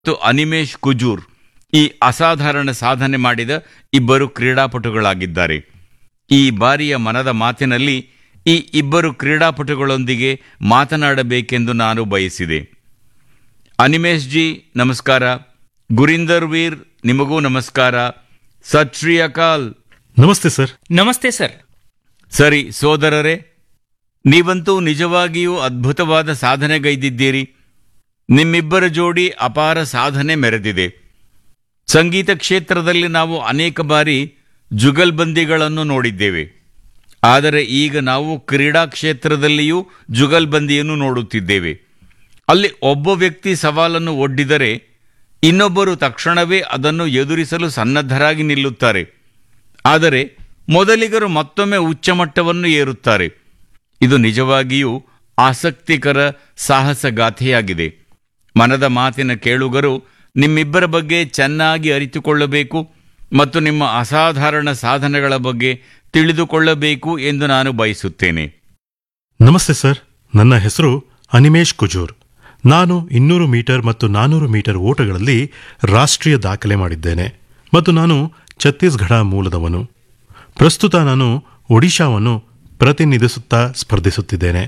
ಮತ್ತು ಅನಿಮೇಶ್ ಕುಜೂರ್ ಈ ಅಸಾಧಾರಣ ಸಾಧನೆ ಮಾಡಿದ ಇಬ್ಬರು ಕ್ರೀಡಾಪಟುಗಳಾಗಿದ್ದಾರೆ ಈ ಬಾರಿಯ ಮನದ ಮಾತಿನಲ್ಲಿ ಈ ಇಬ್ಬರು ಕ್ರೀಡಾಪಟುಗಳೊಂದಿಗೆ ಮಾತನಾಡಬೇಕೆಂದು ನಾನು ಬಯಸಿದೆ ಅನಿಮೇಶ್ ಜಿ ನಮಸ್ಕಾರ ಗುರಿಂದರ್ ವೀರ್ ನಿಮಗೂ ನಮಸ್ಕಾರ ಸತ್ ಶ್ರೀ ಅಕಾಲ್ ನಮಸ್ತೆ ಸರ್ ನಮಸ್ತೆ ಸರ್ ಸರಿ ಸೋದರರೇ ನೀವಂತೂ ನಿಜವಾಗಿಯೂ ಅದ್ಭುತವಾದ ಸಾಧನೆಗೈದಿದ್ದೀರಿ ನಿಮ್ಮಿಬ್ಬರ ಜೋಡಿ ಅಪಾರ ಸಾಧನೆ ಮೆರೆದಿದೆ ಸಂಗೀತ ಕ್ಷೇತ್ರದಲ್ಲಿ ನಾವು ಅನೇಕ ಬಾರಿ ಜುಗಲ್ಬಂದಿಗಳನ್ನು ನೋಡಿದ್ದೇವೆ ಆದರೆ ಈಗ ನಾವು ಕ್ರೀಡಾ ಕ್ಷೇತ್ರದಲ್ಲಿಯೂ ಜುಗಲ್ಬಂದಿಯನ್ನು ನೋಡುತ್ತಿದ್ದೇವೆ ಅಲ್ಲಿ ಒಬ್ಬ ವ್ಯಕ್ತಿ ಸವಾಲನ್ನು ಒಡ್ಡಿದರೆ ಇನ್ನೊಬ್ಬರು ತಕ್ಷಣವೇ ಅದನ್ನು ಎದುರಿಸಲು ಸನ್ನದ್ಧರಾಗಿ ನಿಲ್ಲುತ್ತಾರೆ ಆದರೆ ಮೊದಲಿಗರು ಮತ್ತೊಮ್ಮೆ ಉಚ್ಚಮಟ್ಟವನ್ನು ಏರುತ್ತಾರೆ ಇದು ನಿಜವಾಗಿಯೂ ಆಸಕ್ತಿಕರ ಸಾಹಸಗಾಥೆಯಾಗಿದೆ ಮನದ ಮಾತಿನ ಕೇಳುಗರು ನಿಮ್ಮಿಬ್ಬರ ಬಗ್ಗೆ ಚೆನ್ನಾಗಿ ಅರಿತುಕೊಳ್ಳಬೇಕು ಮತ್ತು ನಿಮ್ಮ ಅಸಾಧಾರಣ ಸಾಧನೆಗಳ ಬಗ್ಗೆ ತಿಳಿದುಕೊಳ್ಳಬೇಕು ಎಂದು ನಾನು ಬಯಸುತ್ತೇನೆ ನಮಸ್ತೆ ಸರ್ ನನ್ನ ಹೆಸರು ಅನಿಮೇಶ್ ಕುಜೂರ್ ನಾನು ಇನ್ನೂರು ಮೀಟರ್ ಮತ್ತು ನಾನೂರು ಮೀಟರ್ ಓಟಗಳಲ್ಲಿ ರಾಷ್ಟ್ರೀಯ ದಾಖಲೆ ಮಾಡಿದ್ದೇನೆ ಮತ್ತು ನಾನು ಛತ್ತೀಸ್ಗಢ ಮೂಲದವನು ಪ್ರಸ್ತುತ ನಾನು ಒಡಿಶಾವನ್ನು ಪ್ರತಿನಿಧಿಸುತ್ತಾ ಸ್ಪರ್ಧಿಸುತ್ತಿದ್ದೇನೆ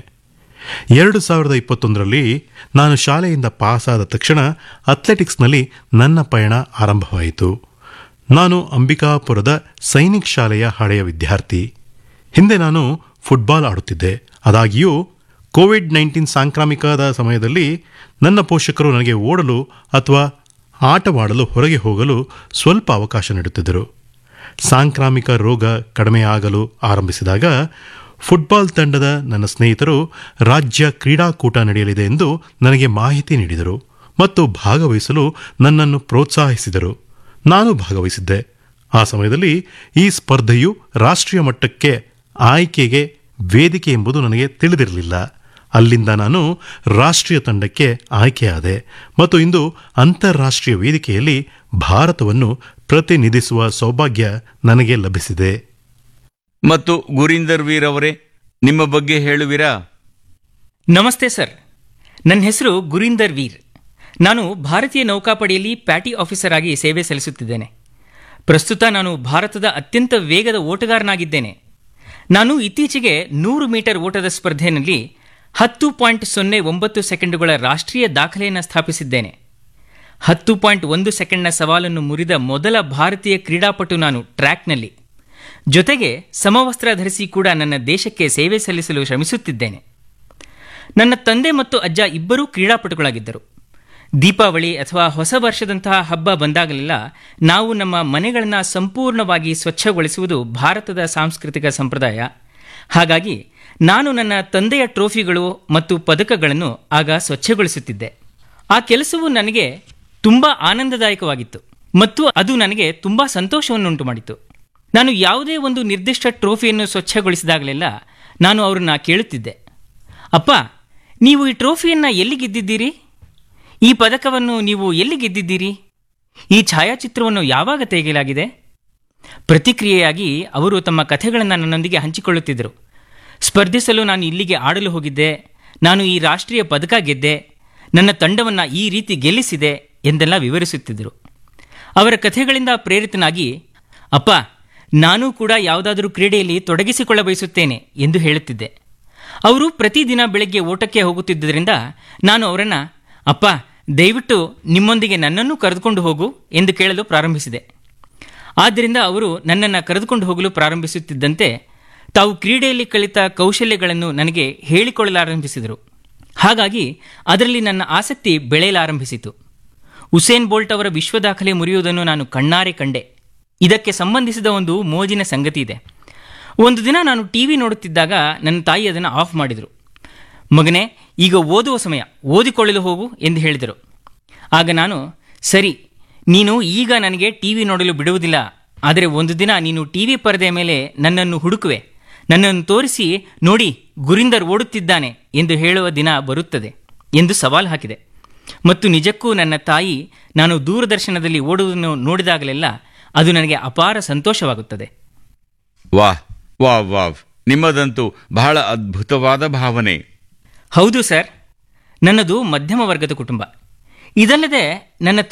ಎರಡು ಸಾವಿರದ ಇಪ್ಪತ್ತೊಂದರಲ್ಲಿ ನಾನು ಶಾಲೆಯಿಂದ ಪಾಸಾದ ತಕ್ಷಣ ಅಥ್ಲೆಟಿಕ್ಸ್ನಲ್ಲಿ ನನ್ನ ಪಯಣ ಆರಂಭವಾಯಿತು ನಾನು ಅಂಬಿಕಾಪುರದ ಸೈನಿಕ್ ಶಾಲೆಯ ಹಳೆಯ ವಿದ್ಯಾರ್ಥಿ ಹಿಂದೆ ನಾನು ಫುಟ್ಬಾಲ್ ಆಡುತ್ತಿದ್ದೆ ಆದಾಗ್ಯೂ ಕೋವಿಡ್ ನೈನ್ಟೀನ್ ಸಾಂಕ್ರಾಮಿಕದ ಸಮಯದಲ್ಲಿ ನನ್ನ ಪೋಷಕರು ನನಗೆ ಓಡಲು ಅಥವಾ ಆಟವಾಡಲು ಹೊರಗೆ ಹೋಗಲು ಸ್ವಲ್ಪ ಅವಕಾಶ ನೀಡುತ್ತಿದ್ದರು ಸಾಂಕ್ರಾಮಿಕ ರೋಗ ಕಡಿಮೆಯಾಗಲು ಆರಂಭಿಸಿದಾಗ ಫುಟ್ಬಾಲ್ ತಂಡದ ನನ್ನ ಸ್ನೇಹಿತರು ರಾಜ್ಯ ಕ್ರೀಡಾಕೂಟ ನಡೆಯಲಿದೆ ಎಂದು ನನಗೆ ಮಾಹಿತಿ ನೀಡಿದರು ಮತ್ತು ಭಾಗವಹಿಸಲು ನನ್ನನ್ನು ಪ್ರೋತ್ಸಾಹಿಸಿದರು ನಾನು ಭಾಗವಹಿಸಿದ್ದೆ ಆ ಸಮಯದಲ್ಲಿ ಈ ಸ್ಪರ್ಧೆಯು ರಾಷ್ಟ್ರೀಯ ಮಟ್ಟಕ್ಕೆ ಆಯ್ಕೆಗೆ ವೇದಿಕೆ ಎಂಬುದು ನನಗೆ ತಿಳಿದಿರಲಿಲ್ಲ ಅಲ್ಲಿಂದ ನಾನು ರಾಷ್ಟ್ರೀಯ ತಂಡಕ್ಕೆ ಆಯ್ಕೆಯಾದೆ ಮತ್ತು ಇಂದು ಅಂತಾರಾಷ್ಟ್ರೀಯ ವೇದಿಕೆಯಲ್ಲಿ ಭಾರತವನ್ನು ಪ್ರತಿನಿಧಿಸುವ ಸೌಭಾಗ್ಯ ನನಗೆ ಲಭಿಸಿದೆ ಮತ್ತು ಗುರೀಂದರ್ ವೀರ್ ಅವರೇ ನಿಮ್ಮ ಬಗ್ಗೆ ಹೇಳುವಿರಾ ನಮಸ್ತೆ ಸರ್ ನನ್ನ ಹೆಸರು ಗುರೀಂದರ್ ವೀರ್ ನಾನು ಭಾರತೀಯ ನೌಕಾಪಡೆಯಲ್ಲಿ ಪ್ಯಾಟಿ ಆಫೀಸರ್ ಆಗಿ ಸೇವೆ ಸಲ್ಲಿಸುತ್ತಿದ್ದೇನೆ ಪ್ರಸ್ತುತ ನಾನು ಭಾರತದ ಅತ್ಯಂತ ವೇಗದ ಓಟಗಾರನಾಗಿದ್ದೇನೆ ನಾನು ಇತ್ತೀಚೆಗೆ ನೂರು ಮೀಟರ್ ಓಟದ ಸ್ಪರ್ಧೆಯಲ್ಲಿ ಹತ್ತು ಪಾಯಿಂಟ್ ಸೊನ್ನೆ ಒಂಬತ್ತು ಸೆಕೆಂಡುಗಳ ರಾಷ್ಟ್ರೀಯ ದಾಖಲೆಯನ್ನು ಸ್ಥಾಪಿಸಿದ್ದೇನೆ ಹತ್ತು ಪಾಯಿಂಟ್ ಒಂದು ಸೆಕೆಂಡ್ನ ಸವಾಲನ್ನು ಮುರಿದ ಮೊದಲ ಭಾರತೀಯ ಕ್ರೀಡಾಪಟು ನಾನು ಟ್ರ್ಯಾಕ್ನಲ್ಲಿ ಜೊತೆಗೆ ಸಮವಸ್ತ್ರ ಧರಿಸಿ ಕೂಡ ನನ್ನ ದೇಶಕ್ಕೆ ಸೇವೆ ಸಲ್ಲಿಸಲು ಶ್ರಮಿಸುತ್ತಿದ್ದೇನೆ ನನ್ನ ತಂದೆ ಮತ್ತು ಅಜ್ಜ ಇಬ್ಬರೂ ಕ್ರೀಡಾಪಟುಗಳಾಗಿದ್ದರು ದೀಪಾವಳಿ ಅಥವಾ ಹೊಸ ವರ್ಷದಂತಹ ಹಬ್ಬ ಬಂದಾಗಲೆಲ್ಲ ನಾವು ನಮ್ಮ ಮನೆಗಳನ್ನು ಸಂಪೂರ್ಣವಾಗಿ ಸ್ವಚ್ಛಗೊಳಿಸುವುದು ಭಾರತದ ಸಾಂಸ್ಕೃತಿಕ ಸಂಪ್ರದಾಯ ಹಾಗಾಗಿ ನಾನು ನನ್ನ ತಂದೆಯ ಟ್ರೋಫಿಗಳು ಮತ್ತು ಪದಕಗಳನ್ನು ಆಗ ಸ್ವಚ್ಛಗೊಳಿಸುತ್ತಿದ್ದೆ ಆ ಕೆಲಸವು ನನಗೆ ತುಂಬ ಆನಂದದಾಯಕವಾಗಿತ್ತು ಮತ್ತು ಅದು ನನಗೆ ತುಂಬ ಸಂತೋಷವನ್ನುಂಟು ಮಾಡಿತು ನಾನು ಯಾವುದೇ ಒಂದು ನಿರ್ದಿಷ್ಟ ಟ್ರೋಫಿಯನ್ನು ಸ್ವಚ್ಛಗೊಳಿಸಿದಾಗಲೆಲ್ಲ ನಾನು ಅವರನ್ನ ಕೇಳುತ್ತಿದ್ದೆ ಅಪ್ಪ ನೀವು ಈ ಟ್ರೋಫಿಯನ್ನು ಎಲ್ಲಿ ಗೆದ್ದಿದ್ದೀರಿ ಈ ಪದಕವನ್ನು ನೀವು ಎಲ್ಲಿ ಗೆದ್ದಿದ್ದೀರಿ ಈ ಛಾಯಾಚಿತ್ರವನ್ನು ಯಾವಾಗ ತೆಗೆಯಲಾಗಿದೆ ಪ್ರತಿಕ್ರಿಯೆಯಾಗಿ ಅವರು ತಮ್ಮ ಕಥೆಗಳನ್ನು ನನ್ನೊಂದಿಗೆ ಹಂಚಿಕೊಳ್ಳುತ್ತಿದ್ದರು ಸ್ಪರ್ಧಿಸಲು ನಾನು ಇಲ್ಲಿಗೆ ಆಡಲು ಹೋಗಿದ್ದೆ ನಾನು ಈ ರಾಷ್ಟ್ರೀಯ ಪದಕ ಗೆದ್ದೆ ನನ್ನ ತಂಡವನ್ನು ಈ ರೀತಿ ಗೆಲ್ಲಿಸಿದೆ ಎಂದೆಲ್ಲ ವಿವರಿಸುತ್ತಿದ್ದರು ಅವರ ಕಥೆಗಳಿಂದ ಪ್ರೇರಿತನಾಗಿ ಅಪ್ಪ ನಾನೂ ಕೂಡ ಯಾವುದಾದರೂ ಕ್ರೀಡೆಯಲ್ಲಿ ತೊಡಗಿಸಿಕೊಳ್ಳ ಬಯಸುತ್ತೇನೆ ಎಂದು ಹೇಳುತ್ತಿದ್ದೆ ಅವರು ಪ್ರತಿದಿನ ಬೆಳಗ್ಗೆ ಓಟಕ್ಕೆ ಹೋಗುತ್ತಿದ್ದರಿಂದ ನಾನು ಅವರನ್ನು ಅಪ್ಪ ದಯವಿಟ್ಟು ನಿಮ್ಮೊಂದಿಗೆ ನನ್ನನ್ನು ಕರೆದುಕೊಂಡು ಹೋಗು ಎಂದು ಕೇಳಲು ಪ್ರಾರಂಭಿಸಿದೆ ಆದ್ದರಿಂದ ಅವರು ನನ್ನನ್ನು ಕರೆದುಕೊಂಡು ಹೋಗಲು ಪ್ರಾರಂಭಿಸುತ್ತಿದ್ದಂತೆ ತಾವು ಕ್ರೀಡೆಯಲ್ಲಿ ಕಲಿತ ಕೌಶಲ್ಯಗಳನ್ನು ನನಗೆ ಹೇಳಿಕೊಳ್ಳಲಾರಂಭಿಸಿದರು ಹಾಗಾಗಿ ಅದರಲ್ಲಿ ನನ್ನ ಆಸಕ್ತಿ ಬೆಳೆಯಲಾರಂಭಿಸಿತು ಉಸೇನ್ ಬೋಲ್ಟ್ ಅವರ ವಿಶ್ವ ದಾಖಲೆ ಮುರಿಯುವುದನ್ನು ನಾನು ಕಣ್ಣಾರೆ ಕಂಡೆ ಇದಕ್ಕೆ ಸಂಬಂಧಿಸಿದ ಒಂದು ಮೋಜಿನ ಸಂಗತಿ ಇದೆ ಒಂದು ದಿನ ನಾನು ಟಿವಿ ನೋಡುತ್ತಿದ್ದಾಗ ನನ್ನ ತಾಯಿ ಅದನ್ನು ಆಫ್ ಮಾಡಿದರು ಮಗನೇ ಈಗ ಓದುವ ಸಮಯ ಓದಿಕೊಳ್ಳಲು ಹೋಗು ಎಂದು ಹೇಳಿದರು ಆಗ ನಾನು ಸರಿ ನೀನು ಈಗ ನನಗೆ ಟಿವಿ ನೋಡಲು ಬಿಡುವುದಿಲ್ಲ ಆದರೆ ಒಂದು ದಿನ ನೀನು ಟಿವಿ ಪರದೆಯ ಮೇಲೆ ನನ್ನನ್ನು ಹುಡುಕುವೆ ನನ್ನನ್ನು ತೋರಿಸಿ ನೋಡಿ ಗುರಿಂದರ್ ಓಡುತ್ತಿದ್ದಾನೆ ಎಂದು ಹೇಳುವ ದಿನ ಬರುತ್ತದೆ ಎಂದು ಸವಾಲು ಹಾಕಿದೆ ಮತ್ತು ನಿಜಕ್ಕೂ ನನ್ನ ತಾಯಿ ನಾನು ದೂರದರ್ಶನದಲ್ಲಿ ಓಡುವುದನ್ನು ನೋಡಿದಾಗಲೆಲ್ಲ ಅದು ನನಗೆ ಅಪಾರ ಸಂತೋಷವಾಗುತ್ತದೆ ವಾಹ್ ವಾವ್ ವಾವ್ ನಿಮ್ಮದಂತೂ ಬಹಳ ಅದ್ಭುತವಾದ ಭಾವನೆ ಹೌದು ಸರ್ ನನ್ನದು ಮಧ್ಯಮ ವರ್ಗದ ಕುಟುಂಬ ಇದಲ್ಲದೆ ನನ್ನ